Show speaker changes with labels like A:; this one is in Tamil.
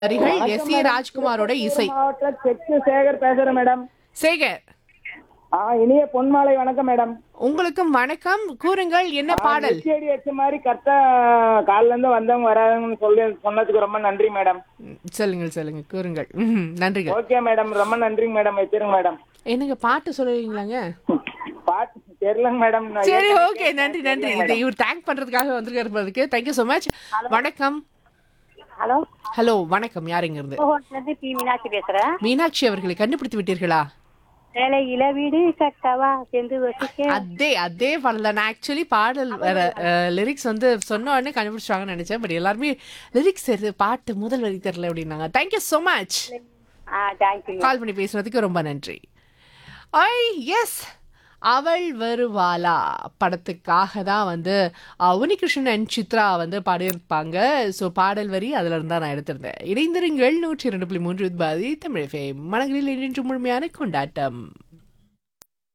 A: வரிகள்
B: வணக்கம்
A: எஸ் ஏ
B: மேடம்.
A: ராஜ்குமாரோட இசை
B: மாவட்ட செக்கு சேகர் பேசுறேன் மேடம்
A: சேகர்
B: ஆ இனிய பொன்மாலை வணக்கம் மேடம்
A: உங்களுக்கும் வணக்கம் கூறுங்கள் என்ன பாடல்
B: செடி வச்ச மாதிரி கரெக்டா காலைல இருந்து வந்தவங்க வராங்கன்னு சொல்லி சொன்னதுக்கு ரொம்ப நன்றி மேடம்
A: ம், சொல்லுங்கள் சொல்லுங்க கூறுங்கள் ம், நன்றிகள்
B: ஓகே மேடம் ரொம்ப நன்றிங்க மேடம் வச்சிருங்க மேடம்
A: என்னங்க பாட்டு சொல்லுவீங்களாங்க
B: பாட்டு தெரியலங்க மேடம் நான்
A: சரி
B: ஏற்கனவே
A: ஓகே நன்றி நன்றி இதை இவர் தேங்க் பண்றதுக்காக வந்திருக்கிறதுக்கு தேங்க்யூ so மச் வணக்கம்
C: ஹலோ
A: ஹலோ வணக்கம் யாருங்க இருந்து
C: இருந்து பி மீனாட்சி பேசுறேன்
A: மீனாட்சி அவர்களை கண்டுபிடித்து விட்டீர்களா
C: வேலையில வீடு கட்டவா சென்று வசிக்க
A: அதே அதே பாடல் தான் நான் ஆக்சுவலி பாடல் லிரிக்ஸ் வந்து சொன்ன உடனே கண்டுபிடிச்சாங்கன்னு நினைச்சேன் பட் எல்லாருமே லிரிக்ஸ் பாட்டு முதல் வரி தெரியல அப்படின்னாங்க தேங்க்யூ so மச்
C: ஆ தேங்க்யூ
A: கால் பண்ணி பேசுனதுக்கு ரொம்ப நன்றி ஐ எஸ் அவள் வருவாளா படத்துக்காக தான் வந்து அஹ், உன்னிகிருஷ்ணன் அண்ட் சித்ரா வந்து பாடியிருப்பாங்க ஸோ பாடல் வரி அதில் இருந்தா நான் எடுத்திருந்தேன் இணைந்திருங்கள் நூற்றி இரண்டு புள்ளி மூன்று பாதி தமிழ் ஃபேம் மனங்களில் இன்று முழுமையான கொண்டாட்டம்